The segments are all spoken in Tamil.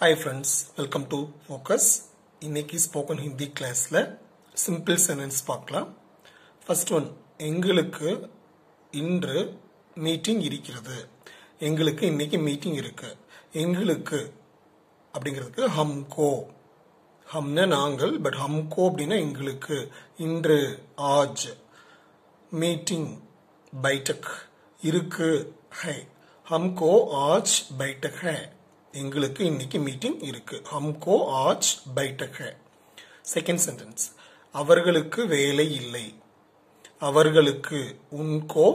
hi friends welcome to focus இன்னைக்கு ஸ்போக்கன் ஹிந்தி கிளாஸில் சிம்பிள் சென்டென்ஸ் பார்க்கலாம் ஃபர்ஸ்ட் ஒன் எங்களுக்கு இன்று மீட்டிங் இருக்கிறது எங்களுக்கு இன்னைக்கு மீட்டிங் இருக்கு எங்களுக்கு அப்படிங்கிறதுக்கு ஹம்கோ ஹம்னா நாங்கள் பட் ஹம்கோ அப்படின்னா எங்களுக்கு இன்று ஆஜ் मीटिंग बैठक இருக்கு है हमको आज बैठक है எங்களுக்கு இன்னைக்கு மீட்டிங் இருக்கு हमको आज बैठक है செகண்ட் சென்டென்ஸ் அவர்களுக்கு வேலை இல்லை அவர்களுக்கு உன்கோ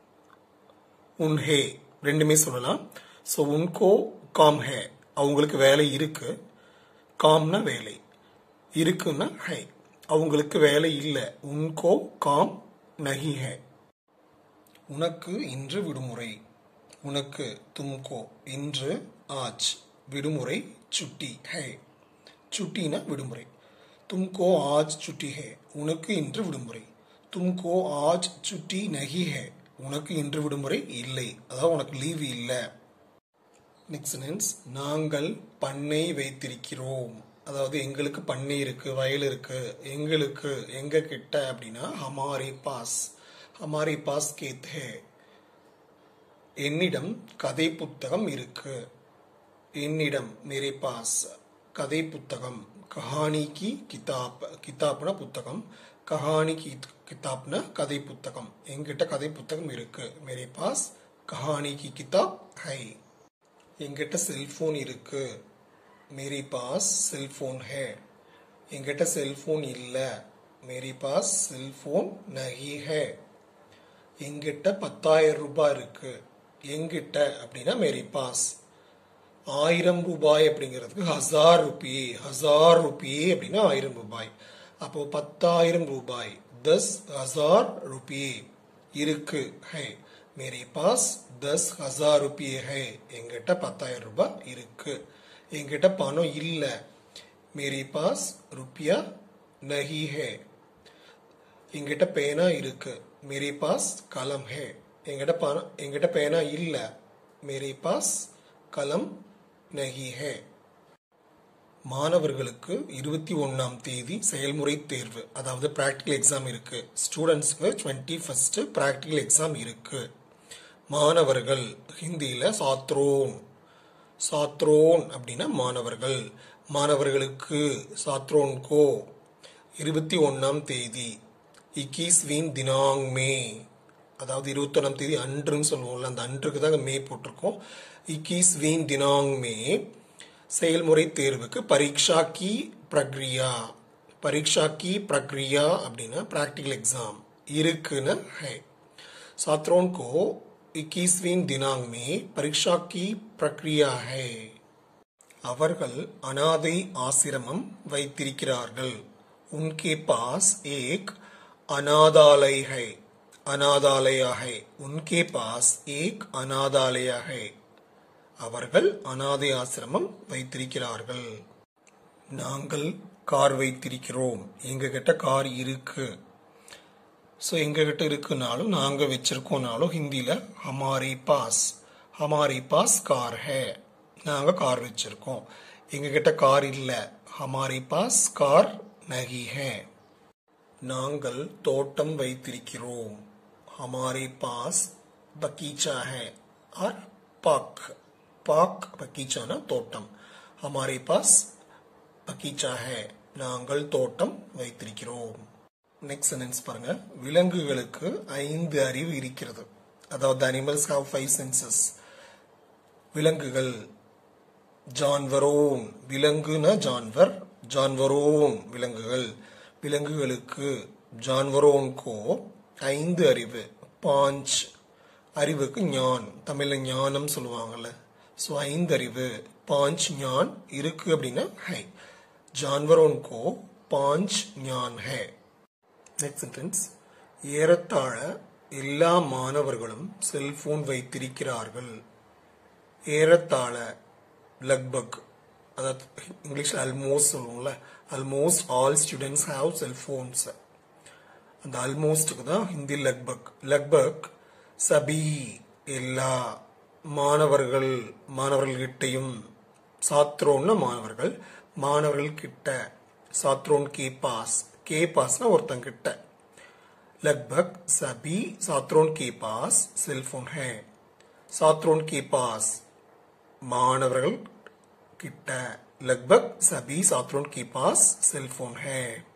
உன்ஹே ரெண்டுமே சொல்லலாம் ஸோ உன்கோ காம் ஹே அவங்களுக்கு வேலை இருக்கு காம்னா வேலை இருக்குன்னா ஹை அவங்களுக்கு வேலை இல்லை உன்கோ காம் நகி ஹே உனக்கு இன்று விடுமுறை உனக்கு தும்கோ இன்று ஆஜ் விடுமுறை சுட்டி ஹே சுட்டினா விடுமுறை தும்கோ ஆஜ் சுட்டி ஹே உனக்கு இன்று விடுமுறை தும்கோ ஆஜ் சுட்டி நகி ஹே உனக்கு இன்று விடுமுறை இல்லை அதாவது உனக்கு லீவ் இல்லை நெக்ஸ்ட் சென்டென்ஸ் நாங்கள் பண்ணை வைத்திருக்கிறோம் அதாவது எங்களுக்கு பண்ணை இருக்கு வயல் இருக்கு எங்களுக்கு எங்க கிட்ட அப்படின்னா ஹமாரி பாஸ் ஹமாரி பாஸ் கேத் ஹே என்னிடம் கதை புத்தகம் இருக்கு என்னிடம் மேரே பாஸ் கதை புத்தகம் கஹானி கி கிதாப் கிதாப்னா புத்தகம் கஹானி கி கிதாப்னா கதை புத்தகம் என்கிட்ட கதை புத்தகம் இருக்கு மேரே பாஸ் கஹானி கி கிதாப் ஹை என்கிட்ட செல்போன் இருக்கு मेरे पास सेल फोन है என்கிட்ட செல்போன் இல்ல मेरे पास सेल फोन नहीं है என்கிட்ட பத்தாயிரம் ரூபாய் இருக்கு என்கிட்ட அப்படின்னா மேரி பாஸ் ஆயிரம் ரூபாய் அப்படிங்கிறதுக்கு ஹசார் ருபியே ஹசார் ருபியே அப்படின்னா ஆயிரம் ரூபாய் அப்போ பத்தாயிரம் ரூபாய் தஸ் ஹசார் ருபியே இருக்கு ஹை மேரே பாஸ் தஸ் ஹசார் ருபியே ஹை என்கிட்ட பத்தாயிரம் ரூபாய் இருக்கு என்கிட்ட பணம் இல்லை மேரி பாஸ் ருப்பியா நஹி ஹே என்கிட்ட பேனா இருக்கு மேரி பாஸ் கலம் ஹே என்கிட்ட பணம் என்கிட்ட பேனா இல்லை மேரி பாஸ் கலம் நஹி ஹே மாணவர்களுக்கு இருபத்தி ஒன்னாம் தேதி செயல்முறை தேர்வு அதாவது பிராக்டிகல் எக்ஸாம் இருக்கு ஸ்டூடெண்ட்ஸ்க்கு டுவெண்ட்டி ஃபர்ஸ்ட் பிராக்டிகல் எக்ஸாம் இருக்கு மாணவர்கள் ஹிந்தியில சாத்ரோன் சாத்ரோன் அப்படின்னா மாணவர்கள் மாணவர்களுக்கு சாத்ரோன் கோ இருபத்தி ஒன்னாம் தேதி இக்கீஸ் வீன் தினாங் மே அதாவது இருபத்தொன்னாம் தேதி அன்றுன்னு சொல்லுவோம்ல அந்த அன்றுக்கு தான் மே போட்டிருக்கோம் இக்கீஸ் வீன் தினாங் மே செயல்முறை தேர்வுக்கு பரீட்சா கி பிரக்ரியா பரீட்சா கி பிரக்ரியா அப்படின்னா பிராக்டிகல் எக்ஸாம் இருக்குன்னு ஹை सात्रों को 21वीं दिनांक में परीक्षा की प्रक्रिया है அவர்கள் அனாதை ஆசிரமம் வைத்திருக்கிறார்கள் उनके पास एक अनाथालय है अनाथालय है उनके पास एक अनाथालय है அவர்கள் அனாதை ஆசிரமம் வைத்திருக்கிறார்கள் நாங்கள் கார் வைத்திருக்கிறோம் எங்க கிட்ட கார் இருக்கு ஸோ எங்ககிட்ட இருக்குனாலும் நாங்கள் வச்சிருக்கோம்னாலும் ஹிந்தியில் ஹமாரி பாஸ் ஹமாரி பாஸ் கார் ஹே நாங்கள் கார் வச்சிருக்கோம் எங்ககிட்ட கார் இல்லை ஹமாரி பாஸ் கார் நகி ஹே நாங்கள் தோட்டம் வைத்திருக்கிறோம் ஹமாரி பாஸ் பக்கீச்சா ஹே ஆர் பாக் பாக் பக்கீச்சானா தோட்டம் ஹமாரி பாஸ் பக்கீச்சா ஹே நாங்கள் தோட்டம் வைத்திருக்கிறோம் நெக்ஸ்ட் சென்டென்ஸ் பாருங்க விலங்குகளுக்கு ஐந்து அறிவு இருக்கிறது அதாவது அனிமல்ஸ் ஹாவ் ஃபைவ் சென்சஸ் விலங்குகள் ஜான்வரோன் விலங்குனா ஜான்வர் ஜான்வரோன் விலங்குகள் விலங்குகளுக்கு ஜான்வரோன்கோ ஐந்து அறிவு பாஞ்ச் அறிவுக்கு ஞான் தமிழ்ல ஞானம் சொல்லுவாங்கல்ல ஸோ ஐந்து அறிவு பாஞ்ச் ஞான் இருக்கு அப்படின்னா ஹை ஜான்வரோன்கோ பாஞ்ச் ஞான் ஹே நெக்ஸ்ட் சென்டென்ஸ் ஏறத்தாழ எல்லா மாணவர்களும் செல்போன் வைத்திருக்கிறார்கள் ஏறத்தாழ லக்பக் அதாவது இங்கிலீஷில் அல்மோஸ்ட் சொல்லுவோம்ல almost all students have cellphones அந்த அல்மோஸ்டுக்கு தான் ஹிந்தி லக்பக் லக்பக் சபி எல்லா மாணவர்கள் மாணவர்கள்கிட்டையும் சாத்ரோன்னா மாணவர்கள் மாணவர்கள் கிட்ட சாத்ரோன் கே பாஸ் கே பாஸ்னா ஒருத்தன் கிட்ட लगभग सभी छात्रों के पास सेलफोन है छात्रों के पास மாணவர்கள் கிட்ட लगभग सभी छात्रों के पास सेलफोन है